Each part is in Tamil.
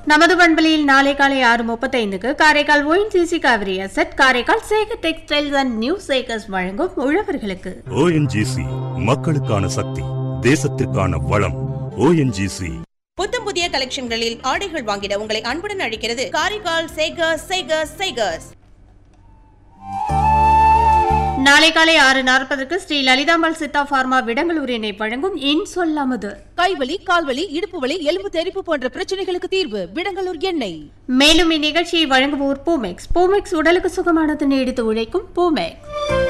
நமது பண்பலியில் நாளை காலை ஆறு முப்பத்தைந்துக்கு Karaikal ONGC Cauvery asset Karaikal Sekar textiles and new Sekar's வழங்கும் உழவர்களுக்கு ஓஎன்ஜிசி மக்களுக்கான சக்தி தேசத்திற்கான வளம் ஓஎன்ஜிசி புத்தம் புதிய கலெக்ஷன்களில் ஆடைகள் வாங்கிட உங்களை அன்புடன் அழைக்கிறது காரைக்கால் சேகர்ஸ் சேகர்ஸ் சேகர்ஸ் நாளை காலை ஆறு நாற்பதுக்கு ஸ்ரீ லலிதாம்பாள் சித்தா பார்மா விடங்களூரினை வழங்கும் இன் சொல்லாமது கைவலி கால்வலி இடுப்பு வலி எலும்பு தெறிப்பு போன்ற பிரச்சனைகளுக்கு தீர்வு விடங்கலூர் எண்ணெய் மேலும் இந்நிகழ்ச்சியை வழங்குவோர் பூமெக்ஸ் பூமெக்ஸ் உடலுக்கு சுகமானது நீடித்து உழைக்கும் பூமெக்ஸ்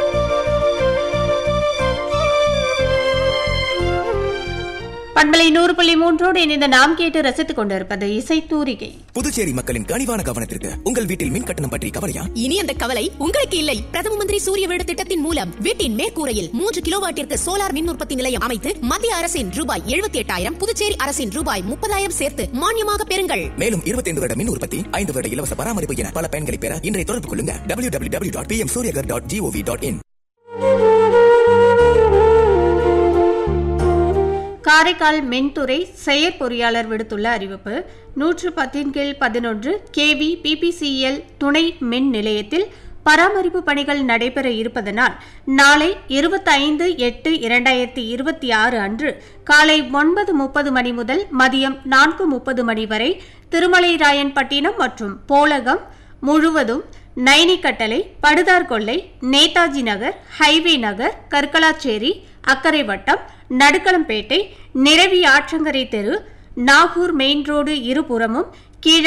பண்பலை நூறு புள்ளி மூன்றோடு இணைந்த நாம் கேட்டு ரசித்துக் கொண்டிருப்பது இசை தூரிகை புதுச்சேரி மக்களின் கனிவான கவனத்திற்கு உங்கள் வீட்டில் மின் கட்டணம் பற்றி கவலையா இனி அந்த கவலை உங்களுக்கு இல்லை பிரதம மந்திரி சூரிய வீடு திட்டத்தின் மூலம் வீட்டின் மேற்கூரையில் மூன்று கிலோவாட்டிற்கு சோலார் மின் உற்பத்தி நிலையம் அமைத்து மத்திய அரசின் ரூபாய் எழுபத்தி எட்டாயிரம் புதுச்சேரி அரசின் ரூபாய் முப்பதாயிரம் சேர்த்து மானியமாக பெறுங்கள் மேலும் 25 வருட மின் உற்பத்தி ஐந்து வருட இலவச பராமரிப்பு என பல பயன்களை பெற இன்றைய தொடர்பு கொள்ளுங்க W W W dot P M Suryaghar dot G O V dot in Karaikal மின்துறை செயற்பொறியாளர் விடுத்துள்ள அறிவிப்பு நூற்று பத்தின் கீழ் பதினொன்று கேவி பிபிசிஎல் துணை மின் நிலையத்தில் பராமரிப்பு பணிகள் நடைபெற இருப்பதனால் நாளை இருபத்தைந்து எட்டு இரண்டாயிரத்தி இருபத்தி ஆறு அன்று காலை ஒன்பது முப்பது மணி முதல் மதியம் நான்கு முப்பது மணி வரை திருமலைராயன்பட்டினம் மற்றும் போலகம் முழுவதும் நைனிக்கட்டளை படுதார் கொல்லை நேதாஜி நகர் ஹைவே நகர் கற்கலாச்சேரி அக்கரை வட்டம் நடுக்களம்பேட்டை நிரவி ஆற்றங்கரை தெரு நாகூர் மெயின் ரோடு இருபுறமும்